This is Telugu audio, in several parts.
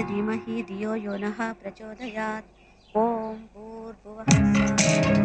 तस्मै धीमहि धियो यो नः प्रचोदयात् ॐ भूर्भुवः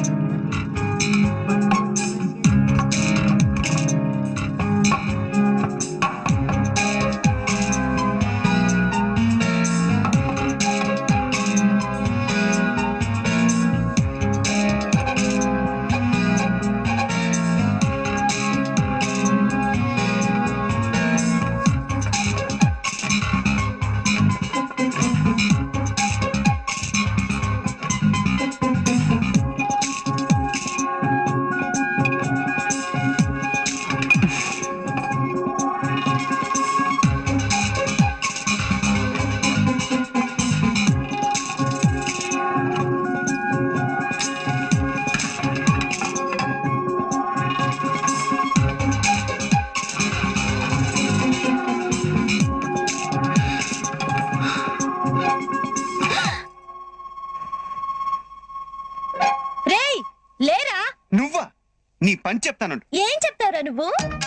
రేయ్ లేరా నువ్వా నీ పని చెప్తాను ఏం చెప్తావురా నువ్వు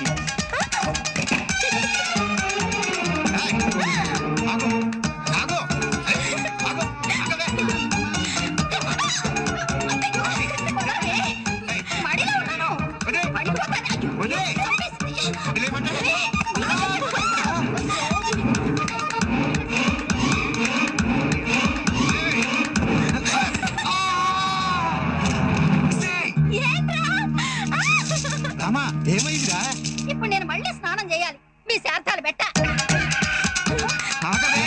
రామా ఏమైందిరా ఇప్పుడు నేను మళ్ళీ స్నానం చేయాలి మీ శార్థాలు పెట్ట ఆగవే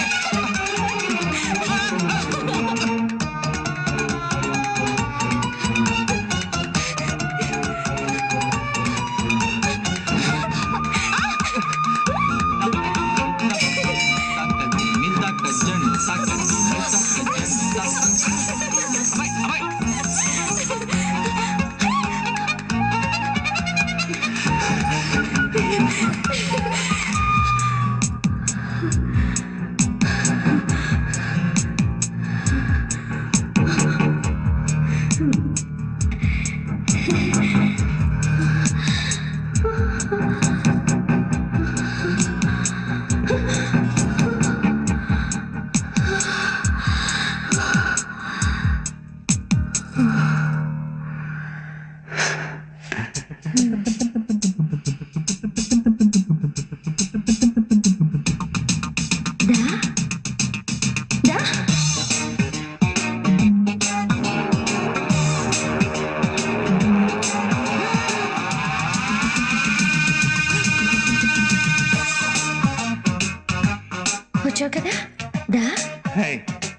వచ్చావు కదా దా హే,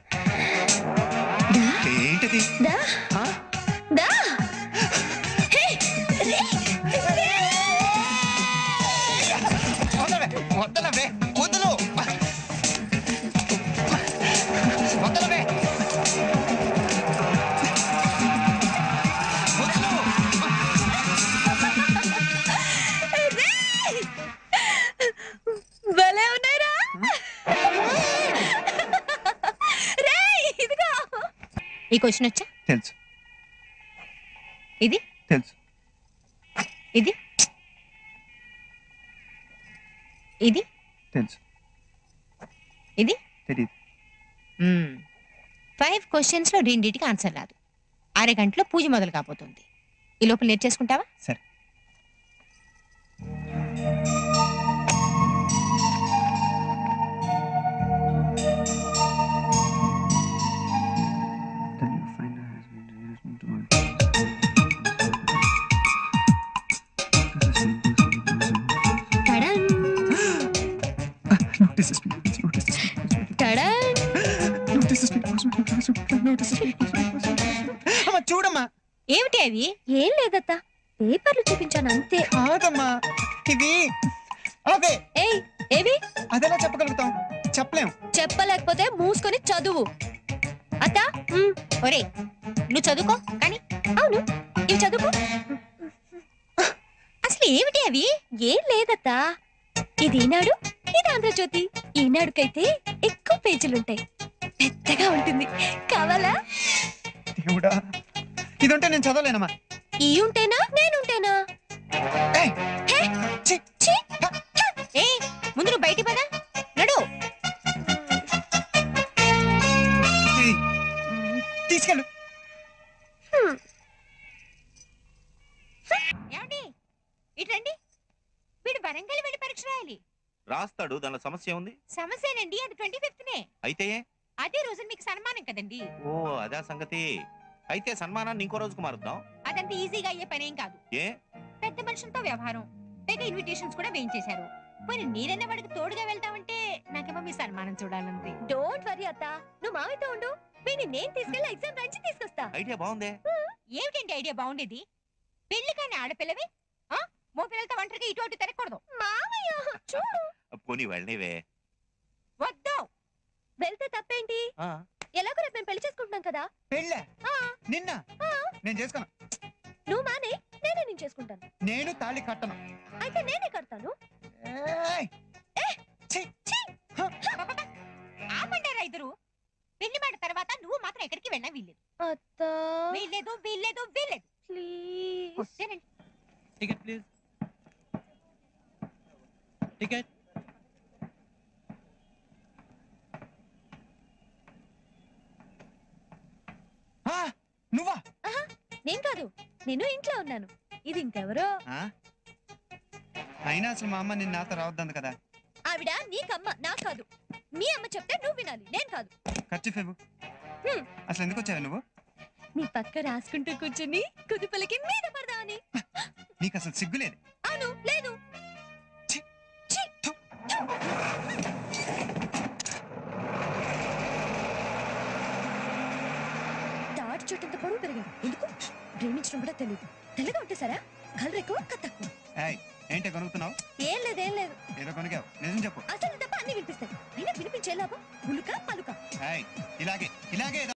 దా ఏంటది దా దా హే, రే, రే. వదలవే వదలవే వదలు వదలవే వదలు భలే ఉన్నాయిరా రేయ్, ఇదిగో ఈ క్వశ్చన్ వచ్చా తెలుసు ఇది తెలుసు ఇది ఇది తెలుసు ఇది తెలియదు ఫైవ్ క్వశ్చన్స్ లో రెండింటికి ఆన్సర్ రాదు అరగంటలో పూజ మొదలు కాబోతుంది ఈ లోపల నేర్చేసుకుంటావా సరే Then you find out has been టడన్ Notices me, please, notices me, టడన్ notices me, notices me, అమ్మా చూడమ్మా ఏమిటి అవి ఏం లేదత్త పేపర్లు చూపించాను అంతే కాదమ్మా ఇవి అవే ఏయ్ ఏవి అదెలా చెప్పగలుగుతాం చెప్పలేం చెప్పలేకపోతే మూసుకొని చదువు అత్త ఒరే నువ్వు చదువుకో కానీ అవును ఇవి చదువుకో అసలు ఏమిటి అవి ఏం లేదత్తా ఇది ఈనాడు ఇది ఆంధ్రజ్యోతి ఈనాడుకైతే ఎక్కువ పేజీలుంటాయి పెద్దగా ఉంటుంది కావాలా దేవుడా ఇదంటే నేను చదవలేనమ్మా ఈ ఉంటేనా నేనుంటేనా ఏయ్, హే, ఛీ, ఛీ, హ, ఏ ముందు నువ్వు బయటికి పదా నడు తీసుకెళ్ళు ఏమండి ఇటు రండి వీడు వరంగల్ వెళ్ళి పరీక్ష రాయాలి రాస్తాడు దానిలో సమస్య ఉంది సమస్యనండి అది ట్వంటీ ఫిఫ్త్ నే అయితే అదే రోజు మీకు సన్మానం కదండి ఓ అదే సంగతి అయితే సన్మానాన్ని ఇంకో రోజుకు మారుద్దాం అదంత ఈజీగా అయ్యే పనేం కాదు ఏ పెద్ద మనుషులతో వ్యవహారం పైగా ఇన్విటేషన్స్ కూడా వేయించేశారు మరి నేనన్న వాడికి తోడుగా వెళ్తామంటే నాకేమో మీ సన్మానం చూడాలంది డోంట్ వరీ అత్త నువ్వు మావితో ఉండు వీడిని నేను తీసుకెళ్లి ఎగ్జామ్ రాయించి తీసుకొస్తా ఐడియా బాగుందే ఏమిటండి ఐడియా బాగుండేది పెళ్లి కానీ ఆడపిల్లవి ఆ? మో పిల్లలతో ఒంటరిగా ఇటు అటు తిరగకూడదు మావయ్య చూడు పోనీ వెళ్ళనివే వద్దు వెళ్తే తప్పేంటి ఆ, ఎలాగో రేపు మేము పెళ్లి చేసుకుంటున్నాం కదా పెళ్ళా ఆ, నిన్న ఆ, నేను చేసుకోను నువ్వు మానే నేనే నేను చేసుకుంటాను నేను తాళి కట్టను అయితే నేనే కడతాను ఏయ్! ఛీ! ఆపండారా ఇద్దరు పెళ్లి మాట తర్వాత నువ్వు మాత్రం ఎక్కడికి వెళ్ళా వీల్లేదు అత్త వీల్లేదు వీల్లేదు వీల్లేదు ప్లీజ్ వస్తేనండి టికెట్ ప్లీజ్ టికెట్ ఆ, నువ్వా నేను కాదు నేను ఇంట్లో ఉన్నాను ఇది ఇంకెవరో ఆ? అయినా అసలు మా అమ్మ నిన్న నాతో రావద్దంది కదా ఆవిడ నీకమ్మ నాకు కాదు మీ అమ్మ చెప్తే నువ్వు వినాలి నేను కాదు ఖర్చు ఫేవు హ్మ్. అసలు ఎందుకు వచ్చావు నువ్వు నీ పక్క రాసుకుంటూ కూర్చుని కుదుపులకి మీద పడదామని నీకు అసలు సిగ్గులేదు అవును లేదు ఛీ! ఛీ! థు! తాటి చుట్టంత పొడవు పెరిగింది ఎందుకు ప్రేమించడం కూడా తెలియదు తెల్లగా ఉంటే సరా కలర్ ఎక్కువ కథ తక్కువ ఏయ్ ఏంటి కొనుక్కున్నావు ఏం లేదు ఏం లేదు ఏదో కొనుక్కావు నిజం చెప్పు అసలు తప్ప అన్ని వినిపిస్తాయి అయినా వినిపించే లాభం ఉలుక పలుక ఏయ్ ఇలాగే ఇలాగే